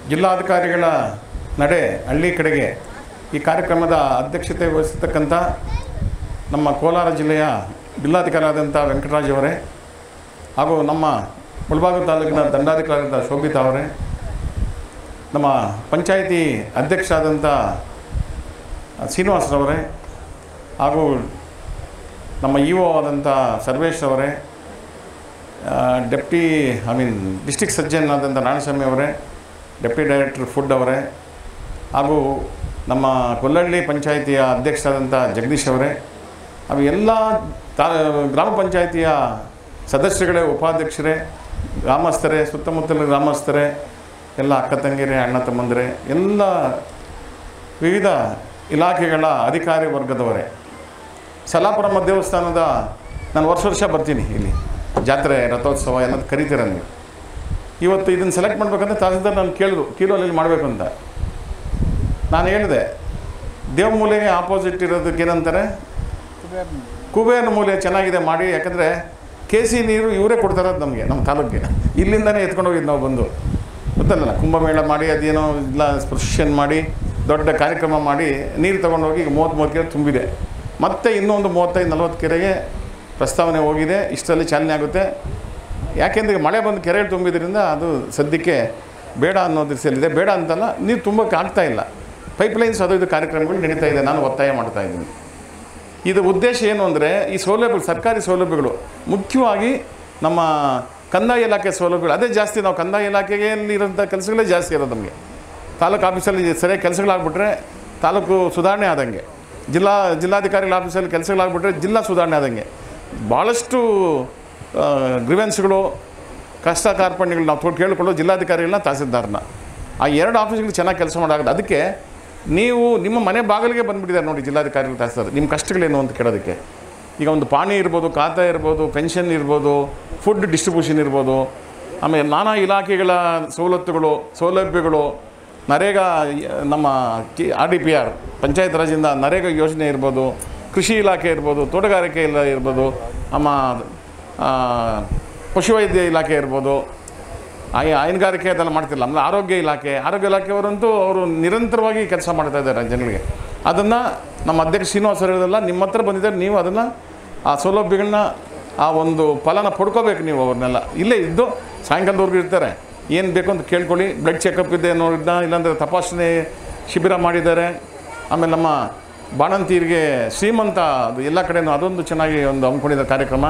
ಜಿಲ್ಲಾಧಿಕಾರಿಗಳ ನಡೆ ಹಳ್ಳಿ ಕಡೆಗೆ ಈ ಕಾರ್ಯಕ್ರಮದ ಅಧ್ಯಕ್ಷತೆ ವಹಿಸತಕ್ಕಂಥ ನಮ್ಮ ಕೋಲಾರ ಜಿಲ್ಲೆಯ ಜಿಲ್ಲಾಧಿಕಾರಿಯಾದಂಥ ವೆಂಕಟರಾಜ್ ಅವರೇ ಹಾಗೂ ನಮ್ಮ ಮುಳಬಾಗಿಲು ತಾಲೂಕಿನ ದಂಡಾಧಿಕಾರಿಯಾದ ಶೋಭಿತಾ ಅವರೇ ನಮ್ಮ ಪಂಚಾಯಿತಿ ಅಧ್ಯಕ್ಷರಾದಂಥ ಶ್ರೀನಿವಾಸರವರೇ ಹಾಗೂ ನಮ್ಮ ಇ ಒ ಆದಂಥ ಸರ್ವೇಶ್ ಅವರೇ deputy I mean district surgeon ಆದಂಥ ನಾರಾಯಣಸ್ವಾಮಿ ಅವರೇ ಡೆಪ್ಟಿ ಡೈರೆಕ್ಟರ್ ಫುಡ್ ಅವರೇ ಹಾಗೂ ನಮ್ಮ ಕೊಲ್ಲಳ್ಳಿ ಪಂಚಾಯಿತಿಯ ಅಧ್ಯಕ್ಷರಾದಂಥ ಜಗದೀಶ್ ಅವರೇ ಹಾಗೂ ಎಲ್ಲ ತಾ ಗ್ರಾಮ ಪಂಚಾಯಿತಿಯ ಸದಸ್ಯರುಗಳೇ ಉಪಾಧ್ಯಕ್ಷರೇ ಗ್ರಾಮಸ್ಥರೇ ಸುತ್ತಮುತ್ತಲ ಗ್ರಾಮಸ್ಥರೇ ಎಲ್ಲ ಅಕ್ಕ ತಂಗಿರೇ ಅಣ್ಣ ತಮ್ಮಂದಿರೇ ಎಲ್ಲ ವಿವಿಧ ಇಲಾಖೆಗಳ ಅಧಿಕಾರಿ ವರ್ಗದವರೇ ಸಲಾಪುರಮ್ಮ ದೇವಸ್ಥಾನದ ನಾನು ವರ್ಷ ವರ್ಷ ಬರ್ತೀನಿ ಇಲ್ಲಿ ಜಾತ್ರೆ ರಥೋತ್ಸವ ಎಲ್ಲ ಕರಿತೀರ ನೀವು ಇವತ್ತು ಇದನ್ನು ಸೆಲೆಕ್ಟ್ ಮಾಡ್ಬೇಕಂದ್ರೆ ತಹಸೀಲ್ದಾರ್ ನಾನು ಕೇಳಿದ್ರು ಕೀಲೋಲಲ್ಲಿ ಮಾಡಬೇಕು ಅಂತ ನಾನು ಹೇಳಿದೆ ದೇವಮೂಲೆಗೆ ಆಪೋಸಿಟ್ ಇರೋದಕ್ಕೆ ಏನಂತಾರೆ ಕುಬೇರನ ಮೂಲೆ ಚೆನ್ನಾಗಿದೆ ಮಾಡಿ ಯಾಕಂದರೆ ಕೆ ಸಿ ನೀರು ಇವರೇ ಕೊಡ್ತಾರದು ನಮಗೆ ನಮ್ಮ ತಾಲೂಕಿಗೆ ಇಲ್ಲಿಂದನೇ ಎತ್ಕೊಂಡು ಹೋಗಿದ್ದು ನಾವು ಬಂದು ಗೊತ್ತಲ್ಲ ಕುಂಭಮೇಳ ಮಾಡಿ ಅದೇನೋ ಇಲ್ಲ ಸ್ಪೃಶನ್ ಮಾಡಿ ದೊಡ್ಡ ಕಾರ್ಯಕ್ರಮ ಮಾಡಿ ನೀರು ತೊಗೊಂಡೋಗಿ ಈಗ ಮೂವತ್ತ್ಮೂರು ಕೆರೆ ತುಂಬಿದೆ ಮತ್ತೆ ಇನ್ನೊಂದು ಮೂವತ್ತೈದು ನಲ್ವತ್ತು ಕೆರೆಗೆ ಪ್ರಸ್ತಾವನೆ ಹೋಗಿದೆ ಇಷ್ಟರಲ್ಲಿ ಚಾಲನೆ ಆಗುತ್ತೆ ಯಾಕೆಂದರೆ ಮಳೆ ಬಂದು ಕೆರೆ ತುಂಬಿದ್ರಿಂದ ಅದು ಸದ್ಯಕ್ಕೆ ಬೇಡ ಅನ್ನೋ ದಿಸೆಯಲ್ಲಿದೆ ಬೇಡ ಅಂತಲ್ಲ ನೀರು ತುಂಬಕ್ಕೆ ಆಗ್ತಾ ಇಲ್ಲ ಪೈಪ್ಲೈನ್ಸ್ ಅದು ಇದು ಕಾರ್ಯಕ್ರಮಗಳು ನಡೀತಾ ಇದೆ ನಾನು ಒತ್ತಾಯ ಮಾಡ್ತಾ ಇದ್ದೀನಿ ಇದು ಉದ್ದೇಶ ಏನು ಅಂದರೆ ಈ ಸೌಲಭ್ಯಗಳು ಸರ್ಕಾರಿ ಸೌಲಭ್ಯಗಳು ಮುಖ್ಯವಾಗಿ ನಮ್ಮ ಕಂದಾಯ ಇಲಾಖೆ ಸೌಲಭ್ಯಗಳು ಅದೇ ಜಾಸ್ತಿ ನಾವು ಕಂದಾಯ ಇಲಾಖೆಯಲ್ಲಿ ಇರೋಂಥ ಕೆಲಸಗಳೇ ಜಾಸ್ತಿ ಇರೋದು ನಮಗೆ ತಾಲೂಕು ಆಫೀಸಲ್ಲಿ ಸರಿಯಾಗಿ ಕೆಲಸಗಳಾಗ್ಬಿಟ್ರೆ ತಾಲೂಕು ಸುಧಾರಣೆ ಆದಂಗೆ ಜಿಲ್ಲಾ ಜಿಲ್ಲಾಧಿಕಾರಿಗಳ ಆಫೀಸಲ್ಲಿ ಕೆಲಸಗಳಾಗ್ಬಿಟ್ರೆ ಜಿಲ್ಲಾ ಸುಧಾರಣೆ ಆದಂಗೆ ಭಾಳಷ್ಟು ಗ್ರಿವೆನ್ಸ್ಗಳು ಕಷ್ಟ ಕಾರ್ಪಣ್ಯಗಳು ನಾವು ತೊ- ಕೇಳಿಕೊಳ್ಳೋ ಜಿಲ್ಲಾಧಿಕಾರಿಗಳನ್ನ ತಹಸೀಲ್ದಾರ್ನ ಆ ಎರಡು ಆಫೀಸ್ಗಳು ಚೆನ್ನಾಗಿ ಕೆಲಸ ಮಾಡಾಗದು ಅದಕ್ಕೆ ನೀವು ನಿಮ್ಮ ಮನೆ ಬಾಗಿಲಿಗೆ ಬಂದುಬಿಟ್ಟಿದ್ದಾರೆ ನೋಡಿ ಜಿಲ್ಲಾಧಿಕಾರಿಗಳು ತಹಸೀಲ್ದಾರ್ ನಿಮ್ಮ ಕಷ್ಟಗಳೇನು ಅಂತ ಕೇಳೋದಕ್ಕೆ ಈಗ ಒಂದು ಪಾಣಿ ಇರ್ಬೋದು ಖಾತಾ ಇರ್ಬೋದು ಪೆನ್ಷನ್ ಇರ್ಬೋದು ಫುಡ್ ಡಿಸ್ಟ್ರಿಬ್ಯೂಷನ್ ಇರ್ಬೋದು ಆಮೇಲೆ ನಾನಾ ಇಲಾಖೆಗಳ ಸವಲತ್ತುಗಳು ಸೌಲಭ್ಯಗಳು ನರೇಗಾ ನಮ್ಮ ಕಿ R D P R panchayat ರಾಜಿಂದ ನರೇಗಾ ಯೋಜನೆ ಇರ್ಬೋದು ಕೃಷಿ ಇಲಾಖೆ ಇರ್ಬೋದು ತೋಟಗಾರಿಕೆ ಇಲ್ಲ ಇರ್ಬೋದು ನಮ್ಮ ಆ, ಪಶುವೈದ್ಯ ಇಲಾಖೆ ಇರ್ಬೋದು ಆಯ್ ಹೈನುಗಾರಿಕೆ ಅದೆಲ್ಲ ಮಾಡ್ತಿಲ್ಲ ಆಮೇಲೆ ಆರೋಗ್ಯ ಇಲಾಖೆ ಆರೋಗ್ಯ ಇಲಾಖೆಯವರಂತೂ ಅವರು ನಿರಂತರವಾಗಿ ಕೆಲಸ ಮಾಡ್ತಾ ಇದ್ದಾರೆ ಜನಗಳಿಗೆ ಅದನ್ನು ನಮ್ಮ ಅಧ್ಯಕ್ಷ ಶ್ರೀನಿವಾಸ ಹೇಳಿದಲ್ಲ ನಿಮ್ಮ ಹತ್ರ ಬಂದಿದ್ದಾರೆ ನೀವು ಅದನ್ನು ಆ ಸೌಲಭ್ಯಗಳನ್ನ ಆ ಒಂದು ಫಲನ ಪಡ್ಕೋಬೇಕು ನೀವು ಅವ್ರನ್ನೆಲ್ಲ ಇಲ್ಲೇ ಇದ್ದು ಸಾಯಂಕಾಲದವರೆಗೂ ಇರ್ತಾರೆ ಏನು ಬೇಕು ಅಂತ ಕೇಳ್ಕೊಳ್ಳಿ ಬ್ಲಡ್ ಚೆಕಪ್ ಇದೆ ನೋಡಿದ್ನ ಇಲ್ಲಾಂದರೆ ತಪಾಸಣೆ ಶಿಬಿರ ಮಾಡಿದ್ದಾರೆ ಆಮೇಲೆ ನಮ್ಮ ಬಾಣಂತಿಯರಿಗೆ ಶ್ರೀಮಂತ ಅದು ಎಲ್ಲ ಕಡೆನೂ ಅದೊಂದು ಚೆನ್ನಾಗಿ ಒಂದು ಹಮ್ಮಿಕೊಂಡಿದ್ದ ಕಾರ್ಯಕ್ರಮ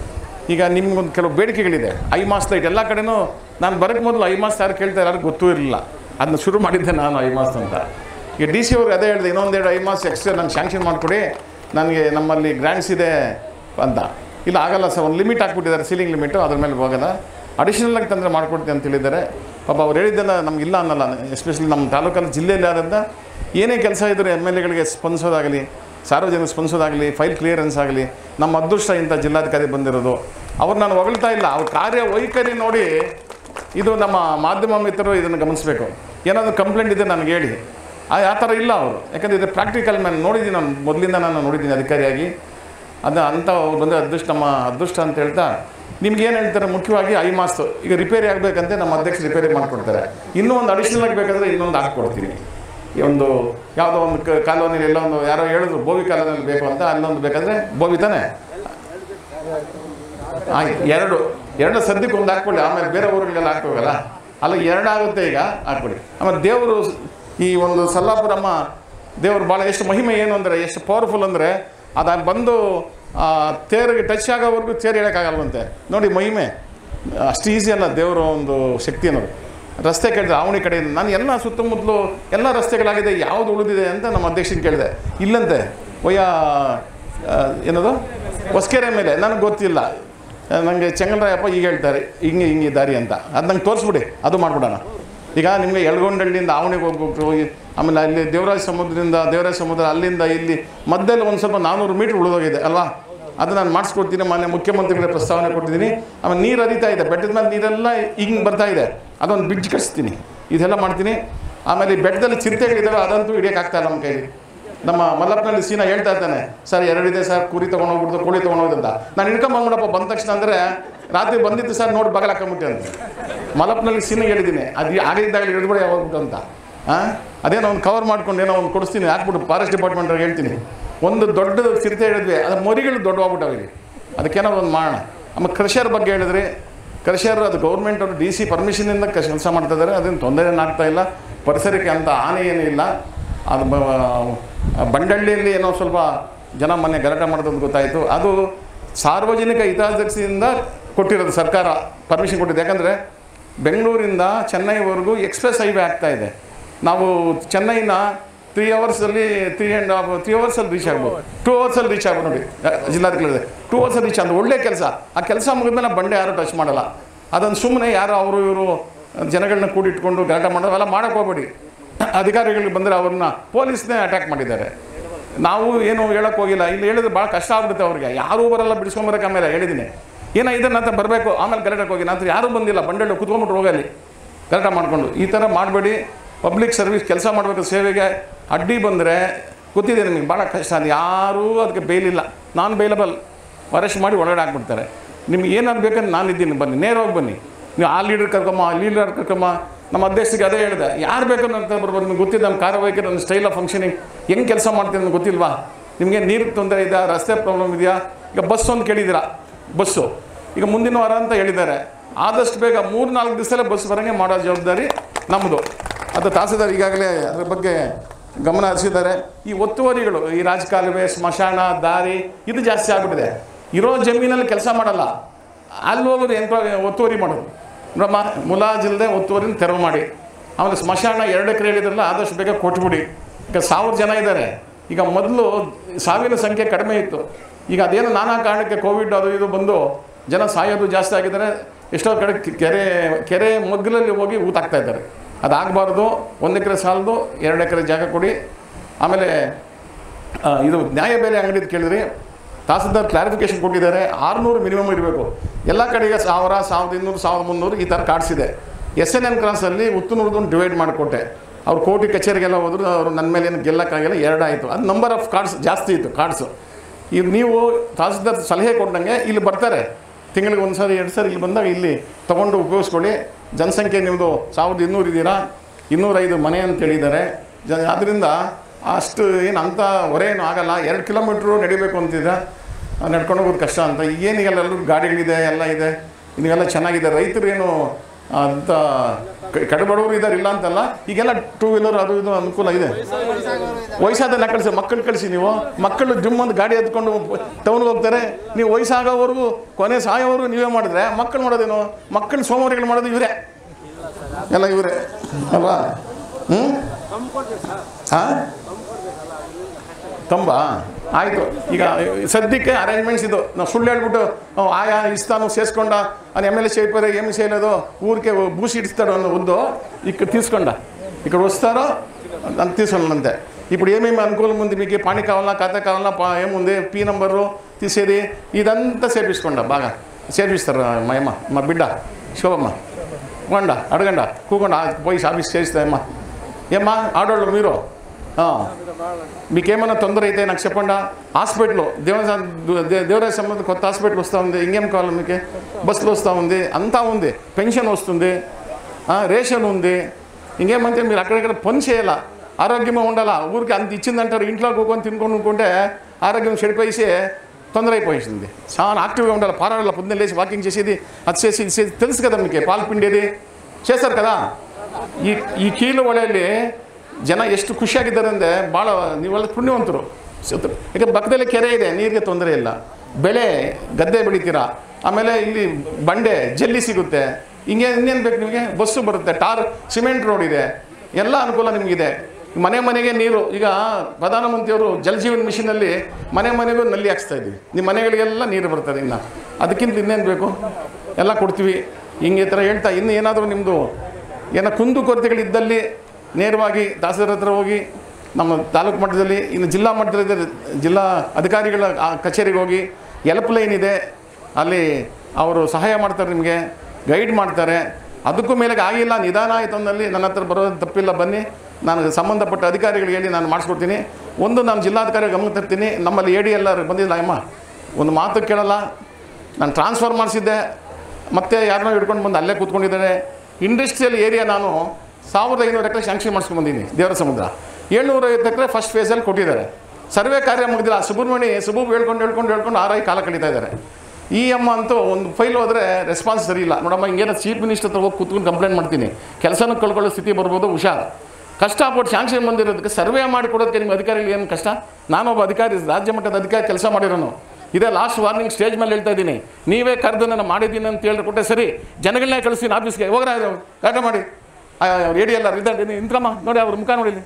ಈಗ ನಿಮ್ಗೊಂದು ಕೆಲವು ಬೇಡಿಕೆಗಳಿದೆ ಐ ಮಾಸ್ ಲೈಟ್ ಎಲ್ಲ ಕಡೆನೂ ನಾನು ಬರೋಕ್ಕೆ ಮೊದಲು ಐ ಮಾಸ್ ಯಾರು ಕೇಳ್ತಾ ಯಾರು ಗೊತ್ತೂ ಇರಲಿಲ್ಲ ಅದನ್ನ ಶುರು ಮಾಡಿದ್ದೆ ನಾನು ಐ ಮಾಸ್ ಅಂತ ಈಗ ಡಿ ಸಿ ಅವ್ರಿಗೆ ಅದೇ ಹೇಳಿದೆ ಇನ್ನೊಂದೆರಡು ಐ ಮಾಸ್ ಎಕ್ಸ್ಟ್ರಾ ನಾನು ಸ್ಯಾಂಕ್ಷನ್ ಮಾಡಿಕೊಡಿ ನನಗೆ ನಮ್ಮಲ್ಲಿ ಗ್ರ್ಯಾಂಟ್ಸ್ ಇದೆ ಅಂತ ಇಲ್ಲ ಆಗಲ್ಲ ಸರ್ ಒಂದು ಲಿಮಿಟ್ ಹಾಕ್ಬಿಟ್ಟಿದ್ದಾರೆ ಸೀಲಿಂಗ್ ಲಿಮಿಟು ಅದ್ರ ಮೇಲೆ ಹೋಗೋಲ್ಲ ಅಡಿಷನಲ್ ಆಗಿ ತಂದರೆ ಮಾಡಿಕೊಡ್ತೀನಿ ಅಂತ ಹೇಳಿದ್ದಾರೆ ಪಾಪ ಅವ್ರು ಹೇಳಿದ್ದೆಲ್ಲ ನಮ್ಗೆ ಇಲ್ಲ ಅನ್ನಲ್ಲ ಎಸ್ಪೆಷಲಿ ನಮ್ಮ ತಾಲೂಕಲ್ಲಿ ಜಿಲ್ಲೆಯಲ್ಲಿ ಆದ್ರಿಂದ ಏನೇ ಕೆಲಸ ಇದ್ದರೂ ಎಮ್ ಎಲ್ ಎಗಳಿಗೆ ಸ್ಪಂದಿಸೋದಾಗಲಿ ಸಾರ್ವಜನಿಕ ಸ್ಪಂದಿಸೋದಾಗಲಿ ಫೈಲ್ ಕ್ಲಿಯರೆನ್ಸ್ ಆಗಲಿ ನಮ್ಮ ಅದೃಷ್ಟ ಇಂಥ ಜಿಲ್ಲಾಧಿಕಾರಿ ಬಂದಿರೋದು ಅವ್ರು ನಾನು ಹೊಗಳ್ತಾ ಇಲ್ಲ ಅವ್ರ ಕಾರ್ಯ ವೈಖರಿ ನೋಡಿ ಇದು ನಮ್ಮ ಮಾಧ್ಯಮ ಮಿತ್ರರು ಇದನ್ನು ಗಮನಿಸಬೇಕು ಏನಾದರೂ ಕಂಪ್ಲೇಂಟ್ ಇದೆ ನನಗೆ ಹೇಳಿ ಆ ಆ ಥರ ಇಲ್ಲ ಅವರು ಯಾಕಂದರೆ ಇದು ಪ್ರಾಕ್ಟಿಕಲ್ ನಾನು ನೋಡಿದ್ದೀನಿ ನಾನು ಮೊದಲಿಂದ ನಾನು ನೋಡಿದ್ದೀನಿ ಅಧಿಕಾರಿಯಾಗಿ ಅದು ಅಂಥ ಅವ್ರು ಬಂದರೆ ಅದೃಷ್ಟ ನಮ್ಮ ಅದೃಷ್ಟ ಅಂತ ಹೇಳ್ತಾ ನಿಮ್ಗೆ ಏನು ಹೇಳ್ತಾರೆ ಮುಖ್ಯವಾಗಿ ಐ ಮಾಸ್ತು ಈಗ ರಿಪೇರಿ ಆಗಬೇಕಂತೆ ನಮ್ಮ ಅಧ್ಯಕ್ಷ ರಿಪೇರಿ ಮಾಡಿಕೊಡ್ತಾರೆ ಇನ್ನೂ ಒಂದು ಅಡಿಷನಲ್ ಆಗಿ ಬೇಕಾದರೆ ಇನ್ನೊಂದು ಹಾಕ್ಕೊಡ್ತೀನಿ ಈ ಒಂದು ಯಾವುದೋ ಒಂದು ಕ- ಕಾಲೋನಿಲಿ ಎಲ್ಲ ಒಂದು ಯಾರೋ ಹೇಳಿದ್ರು ಬೋವಿ ಕಾಲೋನಿಯಲ್ಲಿ ಬೇಕು ಅಂತ ಅಲ್ಲೊಂದು ಬೇಕಾದರೆ ಬೋವಿ ತಾನೆ ಆಯ್ತು ಎರಡು ಎರಡು ಸದ್ಯಕ್ಕೆ ಒಂದು ಹಾಕ್ಕೊಳ್ಳಿ ಆಮೇಲೆ ಬೇರೆ ಊರುಗಳೆಲ್ಲ ಹಾಕೋಗಲ್ಲ ಅಲ್ಲ ಎರಡು ಆಗುತ್ತೆ ಈಗ ಹಾಕ್ಕೊಳ್ಳಿ ಆಮೇಲೆ ದೇವರು ಈ ಒಂದು ಸಲ್ಲಾಪುರಮ್ಮ ದೇವರು ಭಾಳ ಎಷ್ಟು ಮಹಿಮೆ ಏನು ಅಂದರೆ ಎಷ್ಟು ಪವರ್ಫುಲ್ ಅಂದರೆ ಅದು ಬಂದು ಆ, ತೇರಿಗೆ ಟಚ್ ಆಗೋವರೆಗೂ ತೇರು ಹೇಳೋಕ್ಕಾಗಲ್ವಂತೆ ನೋಡಿ ಮಹಿಮೆ ಅಷ್ಟು ಈಸಿ ಅಲ್ಲ ದೇವರ ಒಂದು ಶಕ್ತಿ ಅನ್ನೋದು ರಸ್ತೆ ಕೇಳಿದೆ ಅವನಿ ಕಡೆಯಿಂದ ನಾನು ಎಲ್ಲ ಸುತ್ತಮುತ್ತಲು ಎಲ್ಲ ರಸ್ತೆಗಳಾಗಿದೆ ಯಾವುದು ಉಳಿದಿದೆ ಅಂತ ನಮ್ಮ ಅಧ್ಯಕ್ಷನ ಕೇಳಿದೆ ಇಲ್ಲಂತೆ ಒಯ್ಯ ಆ, ಏನದು ಹೊಸ್ಕೆರೆ ಮೇಲೆ ನನಗೆ ಗೊತ್ತಿಲ್ಲ ನನಗೆ ಚೆಂಗಲರಾಯಪ್ಪ ಈಗ ಹೇಳ್ತಾರೆ ಹಿಂಗೆ ಹಿಂಗೆ ದಾರಿ ಅಂತ ಅದು ನಂಗೆ ತೋರಿಸ್ಬಿಡಿ ಅದು ಮಾಡ್ಬಿಡೋಣ ಈಗ ನಿಮಗೆ ಎಳ್ಗೊಂಡಳ್ಳಿಯಿಂದ ಆವಣಿಗೆ ಹೋಗ್ಬೇಕು ಈ- ಆಮೇಲೆ ಅಲ್ಲಿ ದೇವರಾಜ ಸಮುದ್ರದಿಂದ ದೇವರಾಜ ಸಮುದ್ರ ಅಲ್ಲಿಂದ ಇಲ್ಲಿ ಮಧ್ಯದಲ್ಲಿ ಒಂದು ಸ್ವಲ್ಪ ನಾನ್ನೂರು ಮೀಟ್ರ್ ಉಳಿದೋಗಿದೆ ಅಲ್ವಾ ಅದು ನಾನು ಮಾಡಿಸ್ಕೊಡ್ತೀನಿ ಮಾನ್ಯ ಮುಖ್ಯಮಂತ್ರಿಗಳ ಪ್ರಸ್ತಾವನೆ ಕೊಟ್ಟಿದ್ದೀನಿ ಆಮೇಲೆ ನೀರು ಹರಿತಾ ಇದೆ ಬೆಟ್ಟದ ಮೇಲೆ ನೀರೆಲ್ಲ ಹಿಂಗೆ ಬರ್ತಾ ಇದೆ ಅದೊಂದು ಬ್ರಿಡ್ಜ್ ಕಟ್ಸ್ತೀನಿ ಇದೆಲ್ಲ ಮಾಡ್ತೀನಿ ಆಮೇಲೆ ಈ ಬೆಟ್ಟದಲ್ಲಿ ಚಿರತೆಗಳಿದ್ದಾವೆ ಅದಂತೂ ಹಿಡಿಯೋಕ್ಕಾಗ್ತಾ ಇಲ್ಲ ನಮ್ಮ ಕೈಲಿ ನಮ್ಮ ಮಲ್ಲಪ್ಪನಲ್ಲಿ ಸೀನಾ ಹೇಳ್ತಾ ಇರ್ತಾನೆ ಸರ್ ಎರಡಿದೆ ಸರ್ ಕುರಿ ತೊಗೊಂಡೋಗ್ಬಿಡ್ತು ಕೋಳಿ ತೊಗೊಂಡೋಗ್ದಂತ ನಾನು ಹಿಡ್ಕೊಂಬಂದ್ಬಿಡಪ್ಪ ಬಂದ ತಕ್ಷಣ ಅಂದರೆ ರಾತ್ರಿ ಬಂದಿತ್ತು ಸರ್ ನೋಡಿ ಬಗಲ್ ಹಾಕೊಂಬಿಟ್ಟೆ ಅಂತ ಮಲ್ಲಪ್ಪನಲ್ಲಿ ಸೀನಾ ಹೇಳಿದ್ದೀನಿ ಅದು ಆಗಿದ್ದಾಗಲಿ ಹಿಡಿದ್ಬಿಡಿ ಯಾವಾಗ್ಬಿಟ್ಟು ಅಂತ ಹಾಂ ಅದೇನೋ ಒಂದು ಕವರ್ ಮಾಡ್ಕೊಂಡು ಏನೋ ಒಂದು ಕೊಡಿಸ್ತೀನಿ ಹಾಕ್ಬಿಟ್ಟು ಫಾರೆಸ್ಟ್ ಡಿಪಾರ್ಟ್ಮೆಂಟ್ಗೆ ಹೇಳ್ತೀನಿ ಒಂದು ದೊಡ್ಡದು ಚಿರತೆ ಹೇಳಿದ್ವಿ ಅದು ಮರಿಗಳು ದೊಡ್ಡವಾಗ್ಬಿಟ್ಟವೆ ಅದಕ್ಕೇನೋ ಒಂದು ಮಾಡೋಣ ಆಮೇಲೆ ಕ್ರಷರ್ ಬಗ್ಗೆ ಹೇಳಿದ್ರಿ ಕ್ರಷರ್ ಅದು ಗೌರ್ಮೆಂಟ್ ಅವರು ಡಿ ಸಿ ಪರ್ಮಿಷನಿಂದ ಕೆಲಸ ಮಾಡ್ತಾ ಇದ್ದಾರೆ ಅದೇನು ತೊಂದರೆ ಆಗ್ತಾ ಇಲ್ಲ ಪರಿಸರಕ್ಕೆ ಅಂತ ಹಾನಿ ಏನೂ ಇಲ್ಲ ಅದು ಬ- ಬಂಡಳ್ಳಿಯಲ್ಲಿ ಏನೋ ಸ್ವಲ್ಪ ಜನ ಮೊನ್ನೆ ಗಲಾಟೆ ಮಾಡೋದು ಗೊತ್ತಾಯಿತು ಅದು ಸಾರ್ವಜನಿಕ ಹಿತಾಸಕ್ತಿಯಿಂದ ಕೊಟ್ಟಿರೋದು ಸರ್ಕಾರ ಪರ್ಮಿಷನ್ ಕೊಟ್ಟಿದೆ ಯಾಕಂದರೆ ಬೆಂಗಳೂರಿಂದ ಚೆನ್ನೈವರೆಗೂ ಎಕ್ಸ್ಪ್ರೆಸ್ ಹೈವೇ ಆಗ್ತಾ ಇದೆ ನಾವು ಚೆನ್ನೈನ ತ್ರೀ ಅವರ್ಸಲ್ಲಿ ತ್ರೀ ಆ್ಯಂಡ್ ಹಾಫ್ ತ್ರೀ ಅವರ್ಸಲ್ಲಿ ರೀಚ್ ಆಗ್ಬೋದು ಟೂ ಅವರ್ಸಲ್ಲಿ ರೀಚ್ ಆಗ್ಬೋದು ನೋಡಿ ಜಿಲ್ಲಾಧಿಕಾರಿ ಟೂ ಅವರ್ಸಲ್ಲಿ ರೀಚ್ ಆಗೋದು ಒಳ್ಳೆ ಕೆಲಸ ಆ ಕೆಲಸ ಮುಗಿದ್ಮೇಲೆ ಬಂಡೆ ಯಾರು ಟಚ್ ಮಾಡಲ್ಲ ಅದನ್ನು ಸುಮ್ಮನೆ ಯಾರು ಅವರು ಇವರು ಜನಗಳನ್ನ ಕೂಡಿಟ್ಕೊಂಡು ಗಲಾಟೆ ಮಾಡೋದು ಅವೆಲ್ಲ ಮಾಡೋಕ್ಕೆ ಹೋಗ್ಬೇಡಿ ಅಧಿಕಾರಿಗಳಿಗೆ ಬಂದರೆ ಅವ್ರನ್ನ ಪೊಲೀಸ್ನೇ ಅಟ್ಯಾಕ್ ಮಾಡಿದ್ದಾರೆ ನಾವು ಏನು ಹೇಳಕ್ಕೆ ಹೋಗಿಲ್ಲ ಇಲ್ಲಿ ಹೇಳಿದ್ರೆ ಭಾಳ ಕಷ್ಟ ಆಗ್ಬಿಡುತ್ತೆ ಅವ್ರಿಗೆ ಯಾರೂ ಬರಲ್ಲ ಬಿಡಿಸ್ಕೊಂಬರಕ್ಕೆ ಆಮೇಲೆ ಹೇಳಿದ್ದೀನಿ ಏನೋ ಇದನ್ನ ಅಂತ ಬರಬೇಕು ಆಮೇಲೆ ಗಲಾಟೆಗೆ ಹೋಗಿ ನಂತರ ಯಾರೂ ಬಂದಿಲ್ಲ ಬಂಡಳ್ಳಿ ಕುತ್ಕೊಂಡ್ಬಿಟ್ಟು ಹೋಗಲಿ ಗಲಾಟೆ ಮಾಡಿಕೊಂಡು ಈ ಥರ ಮಾಡಬೇಡಿ ಪಬ್ಲಿಕ್ ಸರ್ವಿಸ್ ಕೆಲಸ ಮಾಡಬೇಕು ಸೇವೆಗೆ ಅಡ್ಡಿ ಬಂದರೆ ಗೊತ್ತಿದೆ ನಿಮಗೆ ಭಾಳ ಕಷ್ಟ ಅದು ಯಾರೂ ಅದಕ್ಕೆ ಬೇಲಿಲ್ಲ ನಾನು ಬೇಲಬಲ್ ಅರೆಸ್ಟ್ ಮಾಡಿ ಒಳಗಡೆ ಹಾಕ್ಬಿಡ್ತಾರೆ ನಿಮ್ಗೆ ಏನಾದ್ರು ಬೇಕಂದ್ರೆ ನಾನು ಇದ್ದೀನಿ ಬನ್ನಿ ನೇರವಾಗಿ ಬನ್ನಿ ನೀವು ಆ ಲೀಡರ್ ಕರ್ಕೊಂಬ ಆ ಲೀಡರ್ ಕರ್ಕೊಂಬ ನಮ್ಮ ಅಧ್ಯಕ್ಷರಿಗೆ ಅದೇ ಹೇಳಿದೆ ಯಾರು ಬೇಕಂತ ಅಂತ ಬರ್ಬೋದು ನಿಮ್ಗೆ ಗೊತ್ತಿದೆ ನಮ್ಮ ಕಾರ್ಯವಾಹಿ ನನ್ನ ಸ್ಟೈಲ್ ಆಫ್ ಫಂಕ್ಷನಿಂಗ್ ಹೆಂಗೆ ಕೆಲಸ ಮಾಡ್ತೀನಿ ಅಂತ ಗೊತ್ತಿಲ್ವಾ ನಿಮಗೆ ನೀರಿಗೆ ತೊಂದರೆ ಇದೆಯಾ ರಸ್ತೆ ಪ್ರಾಬ್ಲಮ್ ಇದೆಯಾ ಈಗ ಬಸ್ ಒಂದು ಕೇಳಿದ್ದೀರಾ ಬಸ್ಸು ಈಗ ಮುಂದಿನ ವಾರ ಅಂತ ಹೇಳಿದ್ದಾರೆ ಆದಷ್ಟು ಬೇಗ ಮೂರು ನಾಲ್ಕು ದಿವಸದಲ್ಲೇ ಬಸ್ ಬರೋಂಗೆ ಮಾಡೋ ಜವಾಬ್ದಾರಿ ನಮ್ಮದು ಅದು ತಹಸೀಲ್ದಾರ್ ಈಗಾಗಲೇ ಅದ್ರ ಬಗ್ಗೆ ಗಮನ ಹರಿಸಿದ್ದಾರೆ ಈ ಒತ್ತುವರಿಗಳು ಈ ರಾಜಕಾಲುವೆ ಸ್ಮಶಾನ ದಾರಿ ಇದು ಜಾಸ್ತಿ ಆಗ್ಬಿಟ್ಟಿದೆ ಇರೋ ಜಮೀನಲ್ಲಿ ಕೆಲಸ ಮಾಡಲ್ಲ ಅಲ್ಲಿ ಹೋಗೋದು ಎಂತ ಒತ್ತುವರಿ ಮಾಡೋದು ನೋಡಮ್ಮ ಮುಲಾಜಿಲ್ಲದೆ ಒತ್ತುವರಿನ ತೆರವು ಮಾಡಿ ಆಮೇಲೆ ಸ್ಮಶಾನ ಎರಡು ಎಕರೆ ಹೇಳಿದ್ರಲ್ಲ ಆದಷ್ಟು ಬೇಗ ಕೊಟ್ಬಿಡಿ ಈಗ ಸಾವಿರ ಜನ ಇದ್ದಾರೆ ಈಗ ಮೊದಲು ಸಾವಿನ ಸಂಖ್ಯೆ ಕಡಿಮೆ ಇತ್ತು ಈಗ ಅದೇನು ನಾನಾ ಕಾರಣಕ್ಕೆ ಕೋವಿಡ್ ಅದು ಇದು ಬಂದು ಜನ ಸಾಯೋದು ಜಾಸ್ತಿ ಆಗಿದ್ದಾರೆ ಎಷ್ಟೋ ಕಡೆ ಕೆರೆ ಕೆರೆ ಮಗ್ಗಲಲ್ಲಿ ಹೋಗಿ ಊತಾಕ್ತಾ ಇದ್ದಾರೆ ಅದಾಗಬಾರ್ದು ಒಂದು ಎಕರೆ ಸಾಲದು ಎರಡು ಎಕರೆ ಜಾಗ ಕೊಡಿ ಆಮೇಲೆ ಆ, ಇದು ನ್ಯಾಯ ಬೆಲೆ ಅಂಗಡಿದು ಕೇಳಿದ್ರಿ ತಹಸೀಲ್ದಾರ್ ಕ್ಲಾರಿಫಿಕೇಶನ್ ಕೊಟ್ಟಿದ್ದಾರೆ ಆರುನೂರು ಮಿನಿಮಮ್ ಇರಬೇಕು ಎಲ್ಲ ಕಡೆಗೆ ಸಾವಿರ ಸಾವಿರದ ಇನ್ನೂರು ಸಾವಿರದ ಮುನ್ನೂರು ಈ ಥರ ಕಾರ್ಡ್ಸ್ ಇದೆ ಎಸ್ ಎನ್ ಎನ್ ಕ್ರಾಸಲ್ಲಿ ಉತ್ತುನೂರದೊಂದು ಡಿವೈಡ್ ಮಾಡಿಕೊಟ್ಟೆ ಅವ್ರು ಕೋಟಿ ಕಚೇರಿಗೆಲ್ಲ ಹೋದ್ರು ಅವರು ನನ್ನ ಮೇಲೆ ಏನು ಗೆಲ್ಲಕ್ಕಾಗಿಲ್ಲ ಎರಡಾಯಿತು ಅದು ನಂಬರ್ ಆಫ್ ಕಾರ್ಡ್ಸ್ ಜಾಸ್ತಿ ಇತ್ತು ಕಾರ್ಡ್ಸು ಈಗ ನೀವು ತಹಸೀಲ್ದಾರ್ ಸಲಹೆ ಕೊಟ್ಟಂಗೆ ಇಲ್ಲಿ ಬರ್ತಾರೆ ತಿಂಗಳಿಗೆ ಒಂದು ಸಾರಿ ಎರಡು ಸಾರಿ ಇಲ್ಲಿ ಬಂದಾಗ ಇಲ್ಲಿ ತೊಗೊಂಡು ಉಪಯೋಗಿಸ್ಕೊಳ್ಳಿ ಜನಸಂಖ್ಯೆ ನಿಮ್ಮದು ಸಾವಿರದ ಇನ್ನೂರು ಇದ್ದೀರಾ ಇನ್ನೂರೈದು ಮನೆ ಅಂತ ಹೇಳಿದ್ದಾರೆ ಜ ಅದರಿಂದ ಅಷ್ಟು ಏನು ಅಂಥ ಹೊರೆ ಏನು ಆಗಲ್ಲ ಎರಡು ಕಿಲೋಮೀಟ್ರು ನಡಿಬೇಕು ಅಂತಿದ್ರೆ ನಡ್ಕೊಂಡು ಹೋಗೋದು ಕಷ್ಟ ಅಂತ ಈಗೇನಿಗೆಲ್ಲ ಎಲ್ಲರೂ ಗಾಡಿಗಳಿದೆ ಎಲ್ಲ ಇದೆ ಇದೆಲ್ಲ ಚೆನ್ನಾಗಿದೆ ರೈತರು ಏನು ಅಂತ ಕ- ಕಡುಬಡವರು ಇದ್ದಾರೆ ಇಲ್ಲ ಅಂತಲ್ಲ ಈಗೆಲ್ಲ ಟೂ ವೀಲರ್ ಅದು ಇದು ಅನುಕೂಲ ಇದೆ ವಯಸ್ಸಾದನ್ನ ಕಳಿಸಿ ಮಕ್ಕಳು ಕಳಿಸಿ ನೀವು ಮಕ್ಕಳು ಜಿಮ್ ಒಂದು ಗಾಡಿ ಎತ್ಕೊಂಡು ಟೌನ್ಗೆ ಹೋಗ್ತಾರೆ ನೀವು ವಯಸ್ಸಾಗೋವರೆಗೂ ಕೊನೆ ಸಾಯೋವರೆಗೂ ನೀವೇ ಮಾಡಿದ್ರೆ ಮಕ್ಕಳು ಮಾಡೋದೇನು ಮಕ್ಕಳು ಸೋಮವಾರಿಗಳು ಮಾಡೋದು ಇವರೇ ಎಲ್ಲ ಇವರೇ ಅಲ್ವಾ ಹ್ಞೂ ಹಾಂ ತಂಬ ಆಯಿತು ಈಗ ಸದ್ಯಕ್ಕೆ ಅರೇಂಜ್ಮೆಂಟ್ಸ್ ಇದು ನಾವು ಸುಳ್ಳು ಹೇಳ್ಬಿಟ್ಟು ಅವ್ ಆಯಾ ಇಸ್ತಾನು ಸೇರಿಸ್ಕೊಂಡ అని ఎమ్మెల్యే చేయకపోతే ఏమి చేయలేదో ఊరికే బూసి ఇస్తాడు అన్న ఉందో ఇక్కడ తీసుకోండా ఇక్కడ వస్తారో అంత తీసుకోండి అంతే ఇప్పుడు ఏమేమి అనుకూలం ఉంది మీకు పాణి కావాలన్నా కథ కావాలన్నా పా ఏముంది పీ నంబరు తీసేది ఇదంతా చేపించుకోండా బాగా చేపిస్తారు మా అమ్మ మా బిడ్డ శోభమ్మ పోండా అడగండా కూకుండా పోయి ఆఫీస్ చేస్తాయమ్మా ఏమ్మా ఆడవాళ్ళు మీరు ఆ. మీకేమైనా తొందర అయితే నాకు చెప్పండి హాస్పిటల్ దేవ దేవరాజ సంబంధం కొత్త హాస్పిటల్ వస్తూ ఉంది ఇంకేం కావాలి మీకు బస్సులు వస్తూ ఉంది అంతా ఉంది పెన్షన్ వస్తుంది ఆ, రేషన్ ఉంది ఇంకేమంటే మీరు అక్కడక్కడ పని చేయాలా ఆరోగ్యంగా ఉండాలా ఊరికి అంత ఇచ్చిందంటారు ఇంట్లో కూకొని తినుకొని ఉంటుంటే ఆరోగ్యం చెడిపోయేసి తొందర అయిపోయింది చాలా యాక్టివ్గా ఉండాలి పారాడాలి పొద్దున్న లేచి వాకింగ్ చేసేది అది చేసి ఇది చేసి తెలుసు కదా మీకు పాలు పిండేది చేస్తారు కదా ಈ ಈ ಕೀಲು ಒಳೆಯಲ್ಲಿ ಜನ ಎಷ್ಟು ಖುಷಿಯಾಗಿದ್ದಾರೆ ಅಂದರೆ ಭಾಳ ನೀವೆಲ್ಲ ಪುಣ್ಯವಂತರು ಸತ್ತು ಯಾಕೆ ಪಕ್ಕದಲ್ಲಿ ಕೆರೆ ಇದೆ ನೀರಿಗೆ ತೊಂದರೆ ಇಲ್ಲ ಬೆಳೆ ಗದ್ದೆ ಬೆಳಿತೀರಾ ಆಮೇಲೆ ಇಲ್ಲಿ ಬಂಡೆ ಜಲ್ಲಿ ಸಿಗುತ್ತೆ ಹಿಂಗೆ ಇನ್ನೇನು ಬೇಕು ನಿಮಗೆ ಬಸ್ಸು ಬರುತ್ತೆ ಟಾರ್ ಸಿಮೆಂಟ್ ರೋಡ್ ಇದೆ ಎಲ್ಲ ಅನುಕೂಲ ನಿಮಗಿದೆ ಮನೆ ಮನೆಗೆ ನೀರು ಈಗ ಪ್ರಧಾನಮಂತ್ರಿಯವರು ಜಲಜೀವನ್ ಮಿಷನಲ್ಲಿ ಮನೆ ಮನೆಗೂ ನಲ್ಲಿ ಹಾಕ್ಸ್ತಾ ಇದ್ದೀವಿ ನಿಮ್ಮ ಮನೆಗಳಿಗೆಲ್ಲ ನೀರು ಬರ್ತದೆ ಇನ್ನು ಅದಕ್ಕಿಂತ ಇನ್ನೇನು ಬೇಕು ಎಲ್ಲ ಕೊಡ್ತೀವಿ ಹಿಂಗೆ ಈ ಥರ ಹೇಳ್ತಾ ಇನ್ನು ಏನಾದರೂ ನಿಮ್ಮದು ಏನೋ ಕುಂದು ಕೊರತೆಗಳಿದ್ದಲ್ಲಿ ನೇರವಾಗಿ ತಹಸೀಲ್ದಾರ್ ಹತ್ರ ಹೋಗಿ ನಮ್ಮ ತಾಲೂಕು ಮಟ್ಟದಲ್ಲಿ ಇನ್ನು ಜಿಲ್ಲಾ ಮಟ್ಟದಲ್ಲಿ ಜಿಲ್ಲಾ ಅಧಿಕಾರಿಗಳ ಆ ಕಚೇರಿಗೆ ಹೋಗಿ ಎಲ್ಪ್ ಲೈನ್ ಇದೆ ಅಲ್ಲಿ ಅವರು ಸಹಾಯ ಮಾಡ್ತಾರೆ ನಿಮಗೆ ಗೈಡ್ ಮಾಡ್ತಾರೆ ಅದಕ್ಕೂ ಮೇಲೆ ಆಗಿಲ್ಲ ನಿಧಾನ ಆಯಿತು ಅಂದಲ್ಲಿ ನನ್ನ ಹತ್ರ ಬರೋದು ತಪ್ಪಿಲ್ಲ ಬನ್ನಿ ನಾನು ಸಂಬಂಧಪಟ್ಟ ಅಧಿಕಾರಿಗಳಿಗೆ ಹೇಳಿ ನಾನು ಮಾಡಿಸ್ಕೊಡ್ತೀನಿ ಒಂದು ನಾನು ಜಿಲ್ಲಾಧಿಕಾರಿ ಗಮನ ತರ್ತೀನಿ ನಮ್ಮಲ್ಲಿ ಎ ಡಿ ಎಲ್ಲರೂ ಬಂದಿಲ್ಲ ಅಮ್ಮ ಒಂದು ಮಾತು ಕೇಳಲ್ಲ ನಾನು ಟ್ರಾನ್ಸ್ಫರ್ ಮಾಡಿಸಿದ್ದೆ ಮತ್ತೆ ಯಾರನ್ನೋ ಹಿಡ್ಕೊಂಡು ಬಂದು ಅಲ್ಲೇ ಕೂತ್ಕೊಂಡಿದ್ದಾರೆ ಇಂಡಸ್ಟ್ರಿಯಲ್ ಏರಿಯಾ ನಾನು ಸಾವಿರದ ಐನೂರು ಎಕರೆ ಶಾಂಕ್ಷನ್ ಮಾಡಿಸ್ಕೊಂಡು ಬಂದೀನಿ ದೇವರ ಸಮುದ್ರ ಏಳ್ನೂರೈವತ್ತು ಎಕರೆ ಫಸ್ಟ್ ಫೇಸಲ್ಲಿ ಕೊಟ್ಟಿದ್ದಾರೆ ಸರ್ವೆ ಕಾರ್ಯ ಮುಗಿದಿಲ್ಲ ಸುಬ್ರಹ್ಮಣ್ಯ ಸುಬೂಬ್ ಹೇಳ್ಕೊಂಡು ಹೇಳ್ಕೊಂಡು ಹೇಳ್ಕೊಂಡು ಆರಾಯಿ ಕಾಲ ಕಳೀತಾ ಇದ್ದಾರೆ ಈ ಅಮ್ಮ ಅಂತೂ ಒಂದು ಫೈಲ್ ಹೋದರೆ ರೆಸ್ಪಾನ್ಸ್ ಸರಿ ಇಲ್ಲ ನೋಡಮ್ಮ ಹಿಂಗೇನೋ ಚೀಫ್ ಮಿನಿಸ್ಟರ್ ಹತ್ರ ಹೋಗಿ ಕೂತ್ಕೊಂಡು ಕಂಪ್ಲೇಂಟ್ ಮಾಡ್ತೀನಿ ಕೆಲಸನೂ ಕಳ್ಕೊಳ್ಳೋ ಸ್ಥಿತಿ ಬರ್ಬೋದು ಹುಷಾರ್ ಕಷ್ಟಪಟ್ಟು ಶಾಂಕ್ಷನ್ ಬಂದಿರೋದಕ್ಕೆ ಸರ್ವೆ ಮಾಡಿ ಕೊಡೋದಕ್ಕೆ ನಿಮ್ಮ ಅಧಿಕಾರಿಗಳು ಏನು ಕಷ್ಟ ನಾನೊಬ್ಬ ಅಧಿಕಾರಿ ರಾಜ್ಯ ಮಟ್ಟದ ಅಧಿಕಾರಿ ಕೆಲಸ ಮಾಡಿರೋನು ಇದೇ ಲಾಸ್ಟ್ ವಾರ್ನಿಂಗ್ ಸ್ಟೇಜ್ ಮೇಲೆ ಹೇಳ್ತಾ ಇದ್ದೀನಿ ನೀವೇ ಕರೆದು ನಾನು ಮಾಡಿದ್ದೀನಿ ಅಂತ ಹೇಳಿ ಕೊಟ್ಟೆ ಸರಿ ಜನಗಳನ್ನೇ ಕಳಿಸ್ತೀನಿ ಆಫೀಸ್ಗೆ ಹೋಗ್ರ ಕಾಟ ಮಾಡಿ ಎಡಿ ಎಲ್ಲ ಇದ್ದಾರೆ ಇಂತ್ರಮ್ಮ ನೋಡಿ ಅವ್ರ ಮುಖ ನೋಡಿ ಇಲ್ಲಿ.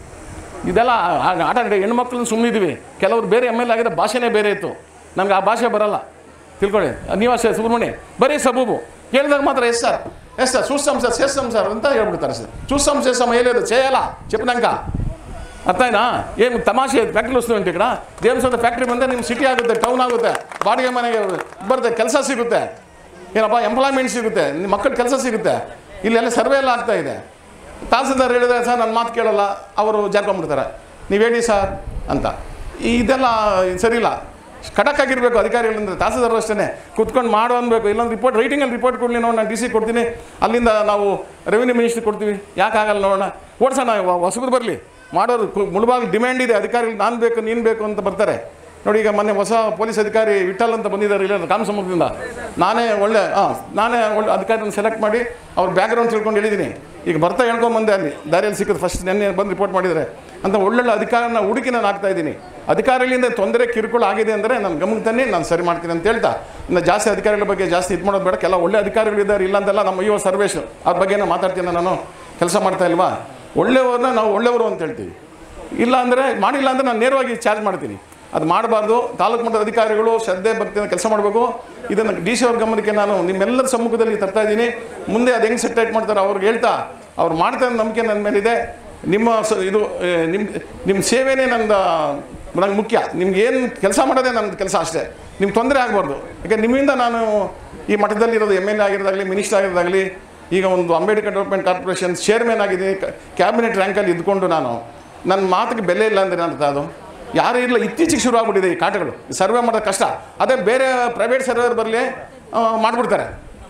ಇದೆಲ್ಲ ಆ- ಆಟ ಆಡಿ ಹೆಣ್ಮಕ್ಳನ್ನ ಸುಮ್ಮನಿದ್ದೀವಿ ಕೆಲವರು ಬೇರೆ ಎಮ್ ಎಲ್ ಆಗಿರೋ ಭಾಷೆನೇ ಬೇರೆ ಇತ್ತು ನಮ್ಗೆ ಆ ಭಾಷೆ ಬರಲ್ಲ ತಿಳ್ಕೊಳ್ಳಿ ನೀವು ಅಷ್ಟೇ ಸುಬ್ರಹ್ಮಣ್ಯ ಬರೀ ಸಬೂಬು ಹೇಳಿದಾಗ ಮಾತ್ರ ಎಸ್ ಸರ್ ಎಸ್ ಸರ್ చూస్తాం సార్ చేస్తాం సార్ ಅಂತ ಹೇಳ್ಬಿಡ್ತಾರೆ ಸರ್ చూస్తాం చేస్తాం ఏలేదు చేయాలా చెప్పినాక ಅರ್ಥಾಯ್ನಾ ಏನು ತಮಾಷೆ ಫ್ಯಾಕ್ಟ್ರಿ ವಸ್ತು ఇక్కడ ದೇವಸ್ಥಾನದ ಫ್ಯಾಕ್ಟ್ರಿ ಬಂದರೆ ನಿಮ್ಮ ಸಿಟಿ ಆಗುತ್ತೆ ಟೌನ್ ಆಗುತ್ತೆ ಬಾಡಿಗೆ ಮನೆಗೆ ಬರುತ್ತೆ ಕೆಲಸ ಸಿಗುತ್ತೆ ಏನಪ್ಪ ಎಂಪ್ಲಾಯ್ಮೆಂಟ್ ಸಿಗುತ್ತೆ ನಿಮ್ಮ ಮಕ್ಕಳ ಕೆಲಸ ಸಿಗುತ್ತೆ ಇಲ್ಲೆಲ್ಲ ಸರ್ವೆ ಎಲ್ಲ ಆಗ್ತಾ ಇದೆ ತಹಸೀಲ್ದಾರ್ ಹೇಳಿದ್ರೆ ಸರ್ ನನ್ನ ಮಾತು ಕೇಳಲ್ಲ ಅವರು ಜಾರ್ಕೊಂಡ್ಬಿಡ್ತಾರೆ ನೀವು ಹೇಳಿ ಸರ್ ಅಂತ ಇದೆಲ್ಲ ಸರಿ ಇಲ್ಲ ಖಡಕ್ ಆಗಿರಬೇಕು ಅಧಿಕಾರಿಗಳಿಂದ ತಹಸೀಲ್ದಾರ್ ಅಷ್ಟೇ ಕುತ್ಕೊಂಡು ಮಾಡು ಅನ್ಬೇಕು ಇಲ್ಲೊಂದು ರಿಪೋರ್ಟ್ ರೈಟಿಂಗಲ್ಲಿ ರಿಪೋರ್ಟ್ ಕೊಡಲಿ ನೋಡೋಣ ನಾನು ಡಿ ಸಿ ಕೊಡ್ತೀನಿ ಅಲ್ಲಿಂದ ನಾವು ರೆವಿನ್ಯೂ ಮಿನಿಸ್ಟ್ರಿ ಕೊಡ್ತೀವಿ ಯಾಕೆ ಆಗಲ್ಲ ನೋಡೋಣ ಓಡಿಸೋಣ ಹೊಸಬ್ರು ಬರಲಿ ಮಾಡೋರು ಕು- ಮುಳುಬಾಗಿಲು ಡಿಮ್ಯಾಂಡ್ ಇದೆ ಅಧಿಕಾರಿಗಳು ನಾನು ಬೇಕು ನೀನು ಬೇಕು ಅಂತ ಬರ್ತಾರೆ ನೋಡಿ ಈಗ ಮೊನ್ನೆ ಹೊಸ ಪೊಲೀಸ್ ಅಧಿಕಾರಿ ವಿಠಲ್ ಅಂತ ಬಂದಿದ್ದಾರೆ ಇಲ್ಲ ಕಾಮಸಮುದ್ರದಿಂದ ನಾನೇ ಒಳ್ಳೆ ಹಾಂ ನಾನೇ ಒಳ್ಳೆ ಅಧಿಕಾರಿನ ಸೆಲೆಕ್ಟ್ ಮಾಡಿ ಅವ್ರ ಬ್ಯಾಕ್ಗ್ರೌಂಡ್ ತಿಳ್ಕೊಂಡು ಹೇಳಿದ್ದೀನಿ ಈಗ ಬರ್ತಾ ಹೇಳ್ಕೊಂಬಂದೆ ಅಲ್ಲಿ ದಾರಿಯಲ್ಲಿ ಸಿಕ್ಕಿದ್ದು ಫಸ್ಟ್ ನೆನ್ನೆ ಬಂದು ರಿಪೋರ್ಟ್ ಮಾಡಿದರೆ ಅಂತ ಒಳ್ಳೊಳ್ಳೆ ಅಧಿಕಾರನ ಹುಡುಕಿ ನಾನು ಆಗ್ತಾ ಇದ್ದೀನಿ ಅಧಿಕಾರಿಗಳಿಂದ ತೊಂದರೆ ಕಿರುಕುಳ ಆಗಿದೆ ಅಂದರೆ ನಾನು ಗಮನಕ್ಕೆ ತನ್ನಿ ನಾನು ಸರಿ ಮಾಡ್ತೀನಿ ಅಂತ ಹೇಳ್ತಾ ಇನ್ನು ಜಾಸ್ತಿ ಅಧಿಕಾರಿಗಳ ಬಗ್ಗೆ ಜಾಸ್ತಿ ಇದು ಮಾಡೋದು ಬೇಡ ಕೆಲ ಒಳ್ಳೆ ಅಧಿಕಾರಿಗಳಿದ್ದಾರೆ ಇಲ್ಲ ಅಂತೆಲ್ಲ ನಮ್ಮ ಯುವ ಸರ್ವೇಶ್ ಅದ್ರ ಬಗ್ಗೆ ನಾನು ಮಾತಾಡ್ತೀನಿ ನಾನು ಕೆಲಸ ಮಾಡ್ತಾ ಇಲ್ವಾ ಒಳ್ಳೆಯವ್ರನ್ನ ನಾವು ಒಳ್ಳೆಯವರು ಅಂತ ಹೇಳ್ತೀವಿ ಇಲ್ಲ ಅಂದರೆ ಮಾಡಿಲ್ಲ ಅಂದರೆ ನಾನು ನೇರವಾಗಿ ಚಾರ್ಜ್ ಮಾಡ್ತೀನಿ ಅದು ಮಾಡಬಾರ್ದು ತಾಲೂಕು ಮಟ್ಟದ ಅಧಿಕಾರಿಗಳು ಶ್ರದ್ಧೆ ಭಕ್ತಿಯಿಂದ ಕೆಲಸ ಮಾಡಬೇಕು ಇದನ್ನು ಡಿ ಸಿ ಅವ್ರ ಗಮನಕ್ಕೆ ನಾನು ನಿಮ್ಮೆಲ್ಲರ ಸಮ್ಮುಖದಲ್ಲಿ ತರ್ತಾ ಇದ್ದೀನಿ ಮುಂದೆ ಅದು ಹೆಂಗೆ ಸೆಟ್ ಮಾಡ್ತಾರೆ ಅವ್ರಿಗೆ ಹೇಳ್ತಾ ಅವ್ರು ಮಾಡ್ತಾರೆ ನಂಬಿಕೆ ನನ್ನ ಮೇಲಿದೆ ನಿಮ್ಮ ಸ ಇದು ಆ, ನಿಮ್ಮ ನಿಮ್ಮ ಸೇವೆನೇ ನಂದು ನನಗೆ ಮುಖ್ಯ ನಿಮ್ಗೆ ಏನು ಕೆಲಸ ಮಾಡೋದೇ ನನ್ನ ಕೆಲಸ ಅಷ್ಟೇ ನಿಮ್ಗೆ ತೊಂದರೆ ಆಗಬಾರ್ದು ಯಾಕೆ ನಿಮ್ಮಿಂದ ನಾನು ಈ ಮಠದಲ್ಲಿ ಇರೋದು ಎಮ್ ಎಲ್ ಎ ಆಗಿರೋದಾಗಲಿ ಮಿನಿಸ್ಟರ್ ಆಗಿರೋದಾಗಲಿ ಈಗ ಒಂದು ಅಂಬೇಡ್ಕರ್ ಡೆವಲಪ್ಮೆಂಟ್ ಕಾರ್ಪೊರೇಷನ್ ಚೇರ್ಮನ್ ಆಗಿದ್ದೀನಿ ಕ್ಯಾಬಿನೆಟ್ ರ್ಯಾಂಕಲ್ಲಿ ಇದ್ಕೊಂಡು ನಾನು ನನ್ನ ಮಾತಿಗೆ ಬೆಲೆ ಇಲ್ಲ ಅಂದರೆ ಅಂತ ಅದು ಯಾರು ಇಲ್ಲ ಇತ್ತೀಚೆಗೆ ಶುರು ಆಗ್ಬಿಟ್ಟಿದೆ ಈ ಕಾಟಗಳು ಸರ್ವೆ ಮಾಡೋದು ಕಷ್ಟ ಅದೇ ಬೇರೆ ಪ್ರೈವೇಟ್ ಸರ್ವೇರ್ ಬರಲಿ ಮಾಡಿಬಿಡ್ತಾರೆ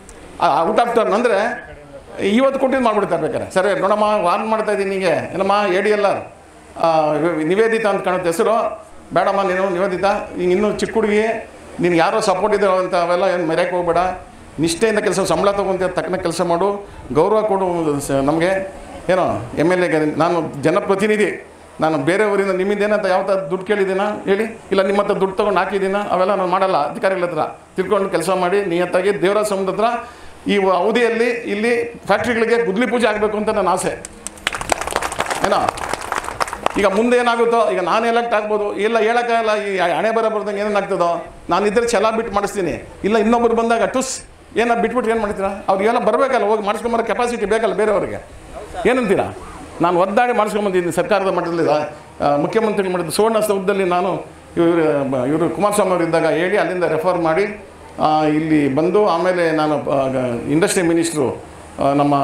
ಔಟ್ ಆಫ್ ಟರ್ನ್ ಅಂದರೆ ಇವತ್ತು ಕೊಟ್ಟಿದ್ದು ಮಾಡ್ಬಿಡ್ತಾರೆ ಬೇಕಾರೆ ಸರ್ವೆ ನೋಡಮ್ಮ ವಾರ್ನ್ ಮಾಡ್ತಾ ಇದ್ದೀನಿ ನಿಮಗೆ ಏನಮ್ಮ A D L R Nivedita ಅಂತ ಕಾಣುತ್ತೆ ಹೆಸರು ಬೇಡಮ್ಮ ನೀನು ನಿವೇದಿತ ಈಗ ಇನ್ನೂ ಚಿಕ್ಕ ಹುಡುಗಿ ನೀನು ಯಾರೋ ಸಪೋರ್ಟ್ ಇದ್ದಾರೋ ಅಂತ ಅವೆಲ್ಲ ಏನು ಮರ್ಯಾಕೆ ಹೋಗ್ಬೇಡ ನಿಷ್ಠೆಯಿಂದ ಕೆಲಸ ಸಂಬಳ ತೊಗೊಂತ ತಕ್ಕನ ಕೆಲಸ ಮಾಡು ಗೌರವ ಕೊಡು ಸ- ನಮಗೆ ಏನೋ ಎಮ್ ಎಲ್ ಎಗೆ ನಾನು ಜನಪ್ರತಿನಿಧಿ ನಾನು ಬೇರೆಯವರಿಂದ ನಿಮ್ಮಿಂದ ಏನಂತ ಯಾವ ಥರ ದುಡ್ಡು ಕೇಳಿದ್ದೀನ ಹೇಳಿ ಇಲ್ಲ ನಿಮ್ಮ ಹತ್ರ ದುಡ್ಡು ತೊಗೊಂಡು ಹಾಕಿದ್ದೀನ ಅವೆಲ್ಲ ನಾನು ಮಾಡಲ್ಲ ಅಧಿಕಾರಿಗಳ ಹತ್ರ ತಿಳ್ಕೊಂಡು ಕೆಲಸ ಮಾಡಿ ನಿಯತ್ತಾಗಿ ದೇವರ ಸಮುದ್ರ ಹತ್ರ ಈ ಅವಧಿಯಲ್ಲಿ ಇಲ್ಲಿ ಫ್ಯಾಕ್ಟ್ರಿಗಳಿಗೆ ಗುದ್ಲಿ ಪೂಜೆ ಆಗಬೇಕು ಅಂತ ನನ್ನ ಆಸೆ ಏನೋ ಈಗ ಮುಂದೆ ಏನಾಗುತ್ತೋ ಈಗ ನಾನು ಎಲೆಕ್ಟ್ ಆಗ್ಬೋದು ಇಲ್ಲ ಹೇಳೋಕ್ಕಾಗಲ್ಲ ಈ ಹಣೆ ಬರ ಬರ್ದಂಗೆ ಏನೇನಾಗ್ತದೋ ನಾನು ಇದ್ರೆ ಛಲ ಬಿಟ್ಟು ಮಾಡಿಸ್ತೀನಿ ಇಲ್ಲ ಇನ್ನೊಬ್ರು ಬಂದಾಗ ಟುಸ್ ಏನೋ ಬಿಟ್ಬಿಟ್ಟು ಏನು ಮಾಡ್ತೀರಾ ಅವ್ರಿಗೆಲ್ಲ ಬರಬೇಕಲ್ಲ ಹೋಗಿ ಮಾಡಿಸ್ಕೊಂಬರೋ ಕೆಪಾಸಿಟಿ ಬೇಕಲ್ಲ ಬೇರೆಯವ್ರಿಗೆ ಏನಂತೀರಾ ನಾನು ಒದ್ದಾಡಿ ಮಾಡಿಸ್ಕೊಂಬಂದಿದ್ದೀನಿ ಸರ್ಕಾರದ ಮಟ್ಟದಲ್ಲಿ ಆ, ಮುಖ್ಯಮಂತ್ರಿ ಮಟ್ಟದ ಸುವರ್ಣ ಸೌಧದಲ್ಲಿ ನಾನು ಇವರು ಇವರು ಕುಮಾರಸ್ವಾಮಿ ಅವರು ಇದ್ದಾಗ ಹೇಳಿ ಅಲ್ಲಿಂದ ರೆಫರ್ ಮಾಡಿ ಆ, ಇಲ್ಲಿ ಬಂದು ಆಮೇಲೆ ನಾನು ಇಂಡಸ್ಟ್ರಿ ಮಿನಿಸ್ಟ್ರು ಆ, ನಮ್ಮ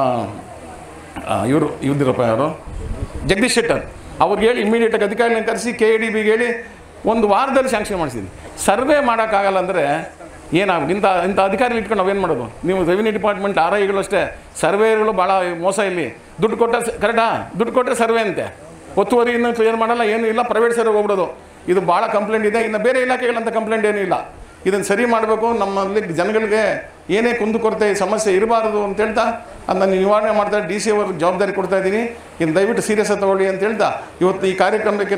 ಇವರು ಇವ್ದಿರಪ್ಪ ಯಾರು ಜಗದೀಶ್ ಶೆಟ್ಟರ್ ಅವ್ರಿಗೆ ಹೇಳಿ ಇಮಿಡಿಯೇಟಾಗಿ ಅಧಿಕಾರಿಗಳನ್ನ ಕರೆಸಿ ಕೆ ಡಿ ಬಿಗೆ ಹೇಳಿ ಒಂದು ವಾರದಲ್ಲಿ ಶಾಂಕ್ಷನ್ ಮಾಡಿಸಿದ್ದೀನಿ ಸರ್ವೆ ಮಾಡೋಕ್ಕಾಗಲ್ಲ ಅಂದರೆ ಏನಾಗ ಇಂಥ ಇಂಥ ಅಧಿಕಾರಿಗಳು ಇಟ್ಕೊಂಡು ನಾವೇನು ಮಾಡೋದು ನೀವು ರೆವಿನ್ಯೂ ಡಿಪಾರ್ಟ್ಮೆಂಟ್ ಆರ್ ಐಗಳು ಅಷ್ಟೇ ಸರ್ವೇಗಳು ಭಾಳ ಮೋಸ ಇಲ್ಲಿ ದುಡ್ಡು ಕೊಟ್ಟ ಕರೆಕ್ಟಾ ದುಡ್ಡು ಕೊಟ್ಟರೆ ಸರ್ವೆ ಅಂತೆ ಒತ್ತುವರಿ ಇನ್ನೂ ಕ್ಲಿಯರ್ ಮಾಡಲ್ಲ ಏನೂ ಇಲ್ಲ ಪ್ರೈವೇಟ್ ಸರ್ವೆ ಹೋಗ್ಬಿಡೋದು ಇದು ಭಾಳ ಕಂಪ್ಲೇಂಟ್ ಇದೆ ಇನ್ನು ಬೇರೆ ಇಲಾಖೆಗಳಂತ ಕಂಪ್ಲೇಂಟ್ ಏನೂ ಇಲ್ಲ ಇದನ್ನು ಸರಿ ಮಾಡಬೇಕು ನಮ್ಮಲ್ಲಿ ಜನಗಳಿಗೆ ಏನೇ ಕುಂದುಕೊರತೆ ಸಮಸ್ಯೆ ಇರಬಾರದು ಅಂತ ಹೇಳ್ತಾ ಅದನ್ನು ನಿವಾರಣೆ ಮಾಡ್ತಾ ಡಿ ಸಿ ಅವ್ರಿಗೆ ಜವಾಬ್ದಾರಿ ಕೊಡ್ತಾ ಇದ್ದೀನಿ ಇನ್ನು ದಯವಿಟ್ಟು ಸೀರಿಯಸ್ ತಗೊಳ್ಳಿ ಅಂತ ಹೇಳ್ತಾ ಇವತ್ತು ಈ ಕಾರ್ಯಕ್ರಮಕ್ಕೆ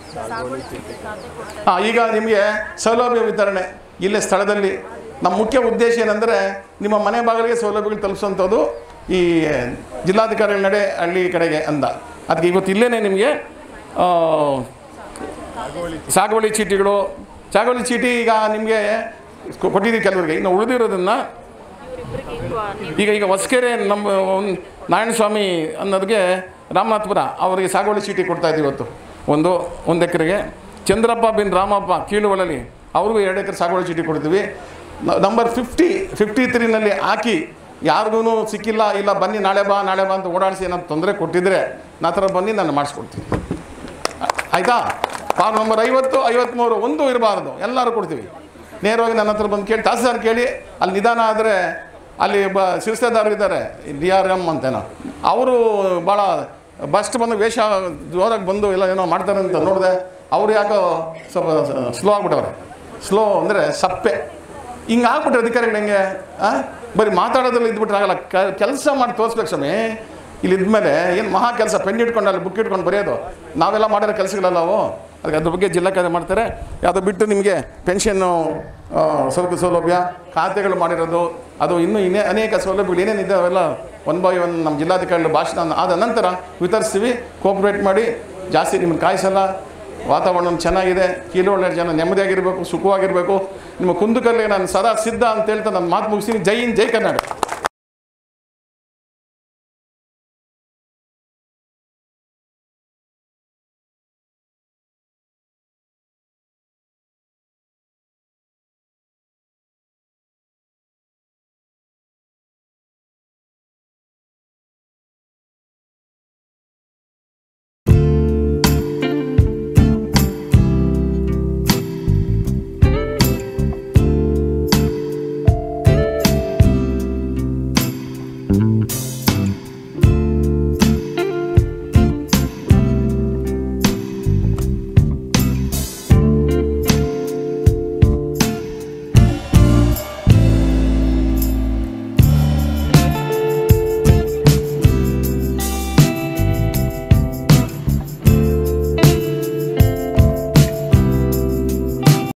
ಹಾಂ ಈಗ ನಿಮಗೆ ಸೌಲಭ್ಯ ವಿತರಣೆ ಇಲ್ಲೇ ಸ್ಥಳದಲ್ಲಿ ನಮ್ಮ ಮುಖ್ಯ ಉದ್ದೇಶ ಏನಂದರೆ ನಿಮ್ಮ ಮನೆ ಬಾಗಿಲಿಗೆ ಸೌಲಭ್ಯಗಳು ತಲುಪಿಸುವಂಥದ್ದು ಈ ಜಿಲ್ಲಾಧಿಕಾರಿಗಳ ನಡೆ ಹಳ್ಳಿ ಕಡೆಗೆ ಅಂದ ಅದಕ್ಕೆ ಇವತ್ತು ಇಲ್ಲೇ ನಿಮಗೆ ಆ, ಸಾಗುವಳಿ ಚೀಟಿಗಳು ಸಾಗುವಳಿ ಚೀಟಿ ಈಗ ನಿಮಗೆ ಕೊಟ್ಟಿದ್ದೀವಿ ಕೆಲವರಿಗೆ ಇನ್ನು ಉಳಿದಿರೋದನ್ನು ಈಗ ಈಗ ಹೊಸಕೆರೆ ನಮ್ಮ ಒಂದು ನಾರಾಯಣ ಸ್ವಾಮಿ ಅನ್ನೋರಿಗೆ ರಾಮನಾಥಪುರ ಅವರಿಗೆ ಸಾಗುವಳಿ ಚೀಟಿ ಕೊಡ್ತಾ ಇದ್ದೀವಿ ಇವತ್ತು ಒಂದು ಒಂದು ಎಕರೆಗೆ ಚಂದ್ರಪ್ಪ ಬಿನ್ ರಾಮಪ್ಪ ಕೀಳುವಳಲಿ ಅವ್ರಿಗೂ ಎರಡು ಎಕರೆ ಸಾಗುವಳಿ ಚೀಟಿ ಕೊಡ್ತೀವಿ ನಂಬರ್ ಫಿಫ್ಟಿ ಫಿಫ್ಟಿ ತ್ರೀನಲ್ಲಿ ಹಾಕಿ ಯಾರಿಗೂ ಸಿಕ್ಕಿಲ್ಲ ಇಲ್ಲ ಬನ್ನಿ ನಾಳೆ ಬಾ ನಾಳೆ ಬಾ ಅಂತ ಓಡಾಡಿಸಿ ಏನಾದ್ರು ತೊಂದರೆ ಕೊಟ್ಟಿದ್ರೆ ನಾ ಥರ ಬನ್ನಿ ನಾನು ಮಾಡಿಸ್ಕೊಡ್ತೀನಿ ಆಯಿತಾ ಫಾರ್ಮ್ ನಂಬರ್ ಐವತ್ತು ಐವತ್ತ್ಮೂರು ಒಂದು ಇರಬಾರ್ದು ಎಲ್ಲರೂ ಕೊಡ್ತೀವಿ ನೇರವಾಗಿ ನನ್ನ ಹತ್ರ ಬಂದು ಕೇಳಿ ತಹಸೀಲ್ದಾರ್ ಕೇಳಿ ಅಲ್ಲಿ ನಿಧಾನ ಆದರೆ ಅಲ್ಲಿ ಒಬ್ಬ ಶಿರಸ್ತೇದಾರರು ಇದ್ದಾರೆ ಡಿ ಆರ್ ಎಮ್ ಅಂತೇನೋ ಅವರು ಭಾಳ ಬಸ್ಟ್ ಬಂದು ವೇಷ ಜೋರಾಗಿ ಬಂದು ಎಲ್ಲ ಏನೋ ಮಾಡ್ತಾರೆ ಅಂತ ನೋಡಿದೆ ಅವ್ರು ಯಾಕೋ ಸ್ವಲ್ಪ ಸ್ಲೋ ಆಗ್ಬಿಟ್ಟವ್ರೆ ಸ್ಲೋ ಅಂದರೆ ಸಪ್ಪೆ ಹಿಂಗೆ ಆಗ್ಬಿಟ್ರೆ ಅಧಿಕಾರಿಗಳು ಹೆಂಗೆ ಆ? ಬರೀ ಮಾತಾಡೋದ್ರಲ್ಲಿ ಇದ್ಬಿಟ್ರೆ ಆಗಲ್ಲ ಕೆಲಸ ಮಾಡಿ ತೋರಿಸ್ಬೇಕು ಸ್ವಾಮಿ ಇಲ್ಲಿ ಇದ್ಮೇಲೆ ಏನು ಮಹಾ ಕೆಲಸ ಪೆನ್ ಇಟ್ಕೊಂಡು ಅಲ್ಲಿ ಬುಕ್ ಇಟ್ಕೊಂಡು ಬರೆಯೋದು ನಾವೆಲ್ಲ ಮಾಡಿರೋ ಕೆಲಸಗಳಲ್ಲ ಅವು ಅದಕ್ಕೆ ಅದ್ರ ಬಗ್ಗೆ ಜಿಲ್ಲಾ ಕಾರ್ಯ ಮಾಡ್ತಾರೆ ಅದು ಬಿಟ್ಟು ನಿಮಗೆ ಪೆನ್ಷನ್ನು ಸ್ವಲ್ಪ ಸೌಲಭ್ಯ ಖಾತೆಗಳು ಮಾಡಿರೋದು ಅದು ಇನ್ನೂ ಇನ್ನೇ ಅನೇಕ ಸೌಲಭ್ಯಗಳು ಏನೇನಿದೆ ಅವೆಲ್ಲ ಒನ್ ಬೈ ಒನ್ ನಮ್ಮ ಜಿಲ್ಲಾಧಿಕಾರಿಗಳ ಭಾಷಣ ಆದ ನಂತರ ವಿತರಿಸ್ತೀವಿ ಕೋಪ್ರೇಟ್ ಮಾಡಿ ಜಾಸ್ತಿ ನಿಮ್ಮನ್ನು ಕಾಯಿಸಲ್ಲ ವಾತಾವರಣ ಚೆನ್ನಾಗಿದೆ ಕೀಲೊಳ್ಳೆ ಜನ ನೆಮ್ಮದಿಯಾಗಿರಬೇಕು ಸುಖವಾಗಿರಬೇಕು ನಿಮ್ಮ ಕುಂದಕಲ್ಲಿ ನಾನು ಸದಾ ಸಿದ್ಧ ಅಂತ ಹೇಳ್ತಾ ನನ್ನ ಮಾತು ಮುಗಿಸ್ತೀನಿ ಜೈ ಹಿಂದ್ ಜೈ ಕರ್ನಾಟಕ